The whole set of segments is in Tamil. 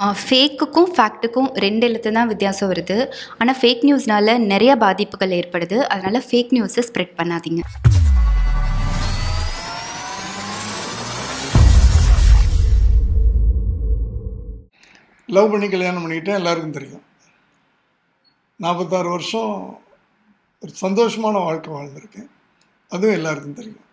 ஃபேக்குக்கும் ஃபேக்ட்டுக்கும் ரெண்டு எழுத்து தான் வித்தியாசம் வருது ஆனால் ஃபேக் நியூஸ்னால நிறைய பாதிப்புகள் ஏற்படுது அதனால் ஃபேக் நியூஸை ஸ்ப்ரெட் பண்ணாதீங்க லவ் பண்ணி கல்யாணம் பண்ணிக்கிட்டேன் எல்லாருக்கும் தெரியும் நாற்பத்தாறு வருஷம் ஒரு சந்தோஷமான வாழ்க்கை வாழ்ந்திருக்கேன் அதுவும் எல்லாருக்கும் தெரியும்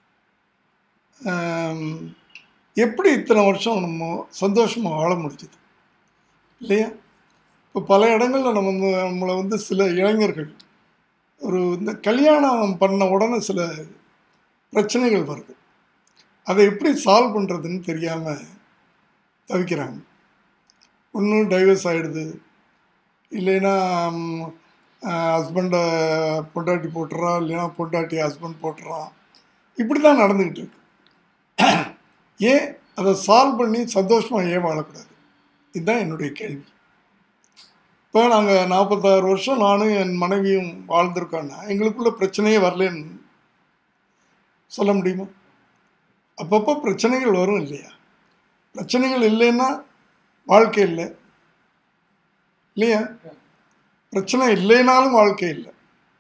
ஆம், எப்படி இத்தனை வருஷம் நம்ம சந்தோஷமாக வாழ முடிஞ்சது இல்லையா இப்போ பல இடங்களில் நம்ம வந்து நம்மளை வந்து சில இளைஞர்கள் ஒரு இந்த கல்யாணம் பண்ண உடனே சில பிரச்சனைகள் வருது அதை எப்படி சால்வ் பண்ணுறதுன்னு தெரியாமல் தவிக்கிறாங்க ஒன்று டைவர்ஸ் ஆகிடுது இல்லைன்னா ஹஸ்பண்டை பொண்டாட்டி போட்டுறா இல்லைன்னா பொண்டாட்டி ஹஸ்பண்ட் போட்டுறா இப்படி தான் நடந்துக்கிட்டு இருக்கு ஏன் அதை சால்வ் பண்ணி சந்தோஷமாக ஏன் வாழக்கூடாது இதுதான் என்னுடைய கேள்வி இப்போ நாங்கள் நாற்பத்தாறு வருஷம் நானும் என் மனைவியும் வாழ்ந்திருக்கோன்னா எங்களுக்குள்ள பிரச்சனையே வரலன்னு சொல்ல முடியுமா அப்பப்போ பிரச்சனைகள் வரும் இல்லையா பிரச்சனைகள் இல்லைன்னா வாழ்க்கை இல்லை இல்லையா பிரச்சனை இல்லைனாலும் வாழ்க்கை இல்லை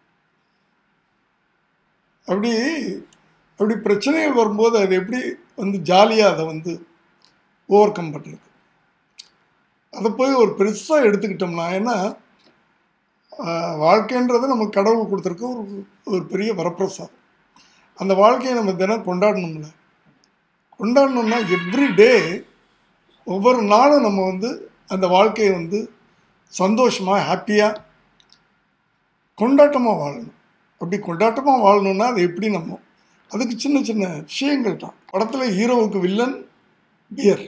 அப்படி அப்படி பிரச்சனைகள் வரும்போது அது எப்படி வந்து ஜாலியாக அதை வந்து ஓவர் கம் பண்ணுறது அதை போய் ஒரு பெருசாக எடுத்துக்கிட்டோம்னா ஏன்னா ஆஹ், வாழ்க்கைன்றது நமக்கு கடவுள் கொடுத்துருக்க ஒரு ஒரு பெரிய வரப்பிரசாதம் அந்த வாழ்க்கையை நம்ம தினம் கொண்டாடணும்ல கொண்டாடணும்னா எவ்ரி டே ஒவ்வொரு நாளும் நம்ம வந்து அந்த வாழ்க்கையை வந்து சந்தோஷமாக ஹாப்பியாக கொண்டாட்டமாக வாழணும் அப்படி கொண்டாட்டமாக வாழணும்னா அது எப்படி நம்ம அதுக்கு சின்ன சின்ன விஷயங்கள் தான் படத்தில் ஹீரோவுக்கு வில்லன் பியர்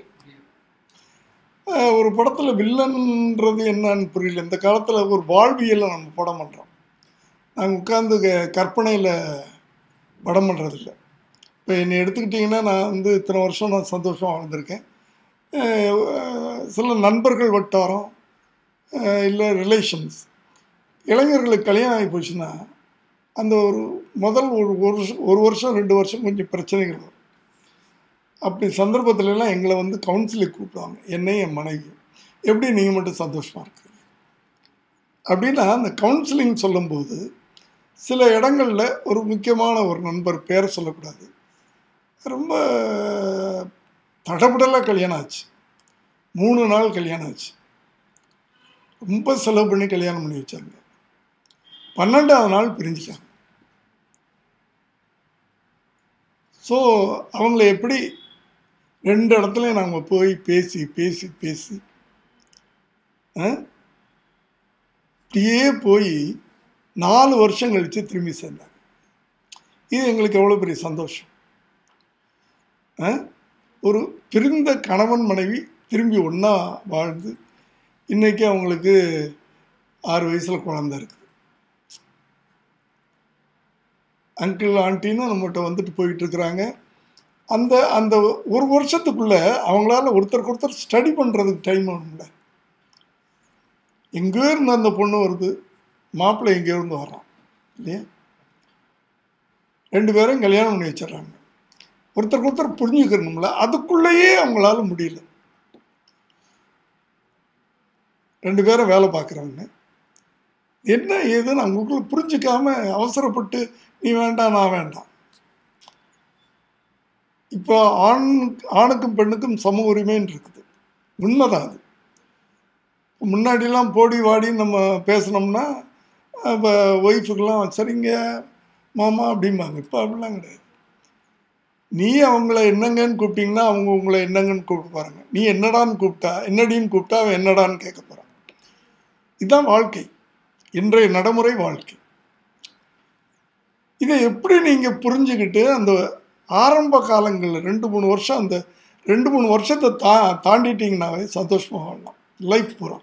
ஒரு படத்தில் வில்லன்ன்றது என்னன்னு புரியல இந்த காலத்தில் ஒரு வாழ்வியலை நம்ம படம் பண்ணுறோம் நாங்கள் உட்காந்து கற்பனையில் படம் பண்ணுறதில்ல இப்போ என்னை எடுத்துக்கிட்டிங்கன்னா நான் வந்து இத்தனை வருஷம் நான் சந்தோஷமாக வாழ்ந்திருக்கேன் அஹ் சில நண்பர்கள் வட்டாரம் இல்லை ரிலேஷன்ஸ் இளைஞர்களுக்கு கல்யாணம் ஆகி போச்சுன்னா அந்த ஒரு முதல் ஒரு ஒரு வருஷம் ஒரு வருஷம் ரெண்டு வருஷம் கொஞ்சம் பிரச்சனைகள் வரும் அப்படி சந்தர்ப்பத்துல எல்லாம் எங்களை வந்து கவுன்சிலுக்கு கூப்பிடுவாங்க என்னையும் என் மனைவியும் எப்படி நீங்கள் மட்டும் சந்தோஷமாக இருக்கிறீங்க அப்படின்னா அந்த கவுன்சிலிங் சொல்லும்போது சில இடங்களில் ஒரு முக்கியமான ஒரு நண்பர் பேரை சொல்லக்கூடாது ரொம்ப தடபுடலாக கல்யாணம் ஆச்சு மூணு நாள் கல்யாணம் ஆச்சு ரொம்ப செலவு பண்ணி கல்யாணம் பண்ணி வச்சாங்க பன்னெண்டாவது நாள் பிரிஞ்சிட்டாங்க ஸோ அவங்கள எப்படி ரெண்டு இடத்துலையும் நாங்கள் போய் பேசி பேசி பேசி ஆ? இப்படியே போய் நாலு வருஷம் கழித்து திரும்பி சேர்ந்தாங்க இது எங்களுக்கு எவ்வளோ பெரிய சந்தோஷம் ஆ? ஒரு பிரிந்த கணவன் மனைவி திரும்பி ஒன்றா வாழ்ந்து இன்றைக்கி அவங்களுக்கு ஆறு வயசில் குழந்த இருக்குது அங்கிள் ஆண்டின்னு நம்மகிட்ட வந்துட்டு போயிட்டு இருக்கிறாங்க அந்த அந்த ஒரு வருஷத்துக்குள்ள அவங்களால ஒருத்தருக்கு ஒருத்தர் ஸ்டடி பண்ணுறதுக்கு டைம் வேணும்ல எங்கேயோ இருந்து அந்த பொண்ணு வருது மாப்பிள்ளை எங்கேயோ இருந்து வர்றான் இல்லையா ரெண்டு பேரும் கல்யாணம் பண்ணி வச்சிடுறாங்க ஒருத்தருக்கு ஒருத்தர் புரிஞ்சுக்கணும்ல அதுக்குள்ளேயே அவங்களால முடியல ரெண்டு பேரும் வேலை பார்க்குறவங்க என்ன ஏதுன்னு அவங்களுக்குள்ள புரிஞ்சுக்காம அவசரப்பட்டு நீ வேண்டாம் நான் வேண்டாம் இப்போ ஆண் ஆணுக்கும் பெண்ணுக்கும் சம உரிமைன்னு இருக்குது உண்மைதான் அது முன்னாடிலாம் போடி வாடின்னு நம்ம பேசினோம்னா இப்போ ஒய்ஃபுக்கெல்லாம் சரிங்க மாமா அப்படிம்பாங்க இப்போ அப்படிலாம் கிடையாது நீ அவங்கள என்னங்கன்னு கூப்பிட்டீங்கன்னா அவங்க உங்களை என்னங்கன்னு கூப்பிட்டு பாருங்க நீ என்னடான்னு கூப்பிட்டா என்னடின்னு கூப்பிட்டா அவன் என்னடான்னு கேட்க போகிறான் இதுதான் வாழ்க்கை இன்றைய நடைமுறை வாழ்க்கை இதை எப்படி நீங்கள் புரிஞ்சுக்கிட்டு அந்த ஆரம்ப காலங்களில் ரெண்டு மூணு வருஷம் அந்த ரெண்டு மூணு வருஷத்தை தா தாண்டிட்டிங்கனாவே சந்தோஷமாக வாழலாம் லைஃப் பூரா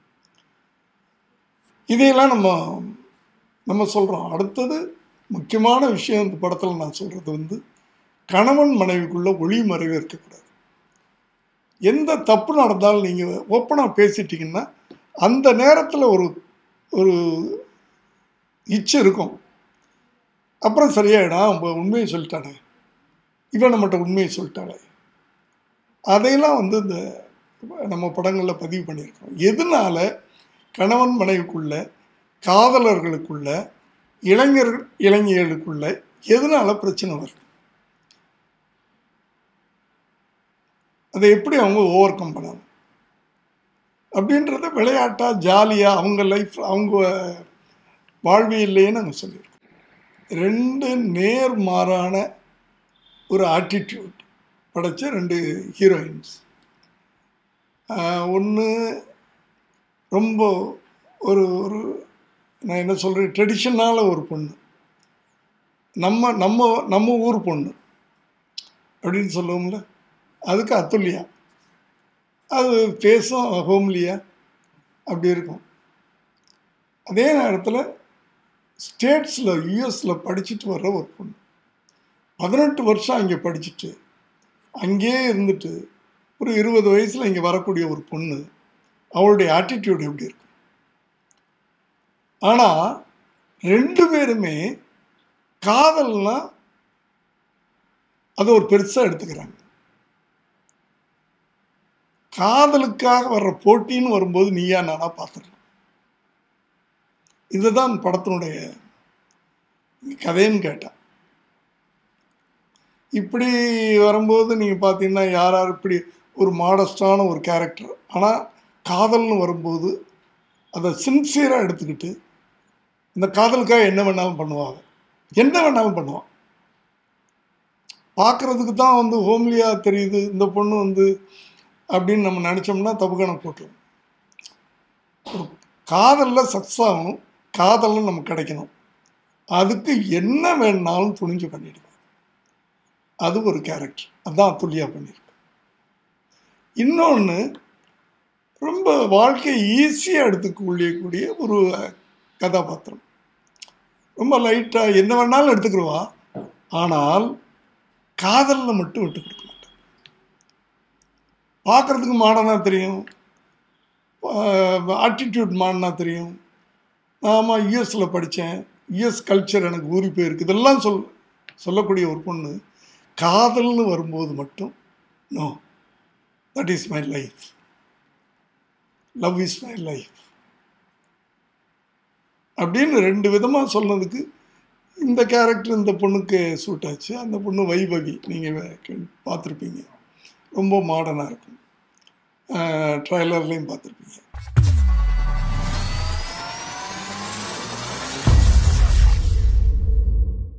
இதையெல்லாம் நம்ம நம்ம சொல்கிறோம் அடுத்தது முக்கியமான விஷயம் இந்த படத்தில் நான் சொல்கிறது வந்து கணவன் மனைவிக்குள்ள ஒளி மறைவு இருக்கக்கூடாது எந்த தப்பு நடந்தாலும் நீங்கள் ஓப்பனாக பேசிட்டீங்கன்னா அந்த நேரத்தில் ஒரு ஒரு இச்சு இருக்கும் அப்புறம் சரியாயிடும் அவன் உண்மையை சொல்லிட்டானே இவன் நம்மகிட்ட உண்மையை சொல்லிட்டாளே அதையெல்லாம் வந்து இந்த நம்ம படங்களில் பதிவு பண்ணியிருக்கோம் எதனால கணவன் மனைவிக்குள்ள காதலர்களுக்குள்ள இளைஞர்கள் இளைஞர்களுக்குள்ள எதனால பிரச்சனை வருது அதை எப்படி அவங்க ஓவர் கம் பண்ணணும் அப்படின்றத விளையாட்டா ஜாலியாக அவங்க லைஃப் அவங்க வாழ்வியல்லையே நாங்கள் சொல்லியிருக்கோம் ரெண்டு நேர்மாறான ஒரு ஆட்டிடியூட் படைச்ச ரெண்டு ஹீரோயின்ஸ் ஒன்று ரொம்ப ஒரு ஒரு நான் என்ன சொல்கிறேன் ட்ரெடிஷனால ஒரு பொண்ணு நம்ம நம்ம நம்ம ஊர் பொண்ணு அப்படின்னு சொல்லுவோம்ல அதுக்கு அத்துல்யா அது ஃபேஸும் ஹோம்லியா அப்படி இருக்கும் அதே நேரத்தில் ஸ்டேட்ஸில் யூஎஸில் படிச்சுட்டு வர்ற ஒரு பொண்ணு பதினெட்டு வருஷம் அங்கே படிச்சுட்டு அங்கேயே இருந்துட்டு ஒரு இருபது வயசில் இங்கே வரக்கூடிய ஒரு பொண்ணு அவளுடைய ஆட்டிடியூட் எப்படி இருக்கும் ஆனால் ரெண்டு பேருமே காதல்னா அதை ஒரு பெருசாக எடுத்துக்கிறாங்க காதலுக்காக வர்ற போட்டின்னு வரும்போது நீயா நானா பார்த்துடலாம் இதுதான் படத்தினுடைய கதைன்னு கேட்டேன் இப்படி வரும்போது நீங்கள் பார்த்தீங்கன்னா யார் யார் இப்படி ஒரு மாடஸ்டான ஒரு கேரக்டர் ஆனால் காதல்னு வரும்போது அதை சின்சியராக எடுத்துக்கிட்டு இந்த காதலுக்காக என்ன வேணாலும் பண்ணுவாங்க என்ன வேணாலும் பண்ணுவான் பார்க்குறதுக்கு தான் வந்து ஹோம்லியாக தெரியுது இந்த பொண்ணு வந்து அப்படின்னு நம்ம நினச்சோம்னா தப்பு கணக்கு போட்டுரும் ஒரு காதலில் சக்ஸஸ் ஆகணும் காதலில் நமக்கு கிடைக்கணும் அதுக்கு என்ன வேணாலும் துணிஞ்சு பண்ணிடுவேன் அது ஒரு கேரக்டர் அதான் துல்லியாக பண்ணியிருக்கேன் இன்னொன்று ரொம்ப வாழ்க்கையை ஈஸியாக எடுத்துக்கொள்ளக்கூடிய ஒரு கதாபாத்திரம் ரொம்ப லைட்டாக என்ன வேணாலும் எடுத்துக்கிடுவா ஆனால் காதலில் மட்டும் விட்டு கொடுக்க மாட்டேன் பார்க்குறதுக்கு மாடனாக தெரியும் ஆட்டிடியூட் மாடனாக தெரியும் ஆமாம் யூஎஸில் படித்தேன் யூஎஸ் கல்ச்சர் எனக்கு ஊறி போயிருக்கு இதெல்லாம் சொல் சொல்லக்கூடிய ஒரு பொண்ணு காதல்னு வரும்போது மட்டும் no that is my life love is my life அப்படின்னு ரெண்டு விதமாக சொன்னதுக்கு இந்த கேரக்டர் இந்த பொண்ணுக்கு சூட் ஆச்சு அந்த பொண்ணு வைபவி நீங்கள் பார்த்துருப்பீங்க ரொம்ப மாடர்னாக இருக்கும் ட்ரைலர்லேயும் பார்த்துருப்பீங்க